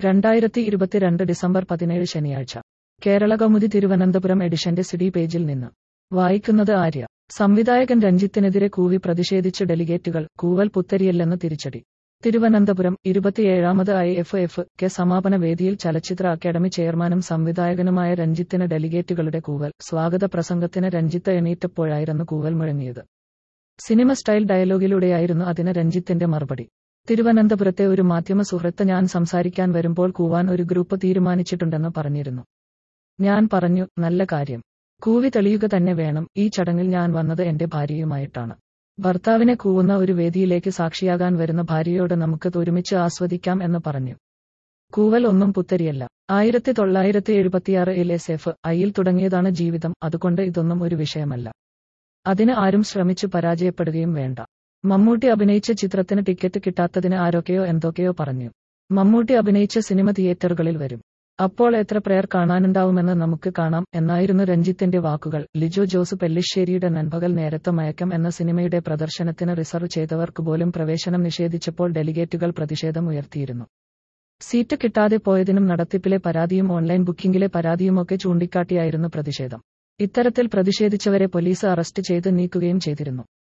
രണ്ടായിരത്തി ഇരുപത്തിരണ്ട് ഡിസംബർ പതിനേഴ് ശനിയാഴ്ച കേരള കൗമുദി തിരുവനന്തപുരം എഡിഷന്റെ സിഡി പേജിൽ നിന്ന് വായിക്കുന്നത് ആര്യ സംവിധായകൻ രഞ്ജിത്തിനെതിരെ കൂവി പ്രതിഷേധിച്ച് ഡെലിഗേറ്റുകൾ കൂവൽ പുത്തരിയല്ലെന്ന് തിരിച്ചടി തിരുവനന്തപുരം ഇരുപത്തിയേഴാമത് ഐ എഫ് എഫ് കെ സമാപന വേദിയിൽ ചലച്ചിത്ര അക്കാദമി ചെയർമാനും സംവിധായകനുമായ രഞ്ജിത്തിന് ഡെലിഗേറ്റുകളുടെ കൂവൽ സ്വാഗത പ്രസംഗത്തിന് രഞ്ജിത്ത് എണീറ്റപ്പോഴായിരുന്നു കൂവൽ മുഴങ്ങിയത് സിനിമ സ്റ്റൈൽ ഡയലോഗിലൂടെയായിരുന്നു അതിന് രഞ്ജിത്തിന്റെ മറുപടി തിരുവനന്തപുരത്തെ ഒരു മാധ്യമ സുഹൃത്ത് ഞാൻ സംസാരിക്കാൻ വരുമ്പോൾ കൂവാൻ ഒരു ഗ്രൂപ്പ് തീരുമാനിച്ചിട്ടുണ്ടെന്ന് പറഞ്ഞിരുന്നു ഞാൻ പറഞ്ഞു നല്ല കാര്യം കൂവി തെളിയുക തന്നെ വേണം ഈ ചടങ്ങിൽ ഞാൻ വന്നത് എന്റെ ഭാര്യയുമായിട്ടാണ് ഭർത്താവിനെ കൂവുന്ന ഒരു വേദിയിലേക്ക് സാക്ഷിയാകാൻ വരുന്ന ഭാര്യയോട് നമുക്ക് ഒരുമിച്ച് ആസ്വദിക്കാം എന്ന് പറഞ്ഞു കൂവൽ ഒന്നും പുത്തരിയല്ല ആയിരത്തി തൊള്ളായിരത്തി എഴുപത്തിയാറ് എൽ എസ് എഫ് ഐയിൽ തുടങ്ങിയതാണ് ജീവിതം അതുകൊണ്ട് ഇതൊന്നും ഒരു വിഷയമല്ല അതിന് ആരും ശ്രമിച്ചു പരാജയപ്പെടുകയും വേണ്ട മമ്മൂട്ടി അഭിനയിച്ച ചിത്രത്തിന് ടിക്കറ്റ് കിട്ടാത്തതിന് ആരൊക്കെയോ എന്തൊക്കെയോ പറഞ്ഞു മമ്മൂട്ടി അഭിനയിച്ച സിനിമ തിയേറ്ററുകളിൽ വരും അപ്പോൾ എത്ര പേർ കാണാനുണ്ടാവുമെന്ന് നമുക്ക് കാണാം എന്നായിരുന്നു രഞ്ജിത്തിന്റെ വാക്കുകൾ ലിജോ ജോസ് പെല്ലിശ്ശേരിയുടെ നൻപകൽ നേരത്തെ മയക്കം എന്ന സിനിമയുടെ പ്രദർശനത്തിന് റിസർവ് ചെയ്തവർക്ക് പോലും പ്രവേശനം നിഷേധിച്ചപ്പോൾ ഡെലിഗേറ്റുകൾ പ്രതിഷേധം ഉയർത്തിയിരുന്നു സീറ്റ് കിട്ടാതെ പോയതിനും നടത്തിപ്പിലെ പരാതിയും ഓൺലൈൻ ബുക്കിംഗിലെ പരാതിയുമൊക്കെ ചൂണ്ടിക്കാട്ടിയായിരുന്നു പ്രതിഷേധം ഇത്തരത്തിൽ പ്രതിഷേധിച്ചവരെ പോലീസ് അറസ്റ്റ് ചെയ്ത് നീക്കുകയും ചെയ്തിരുന്നു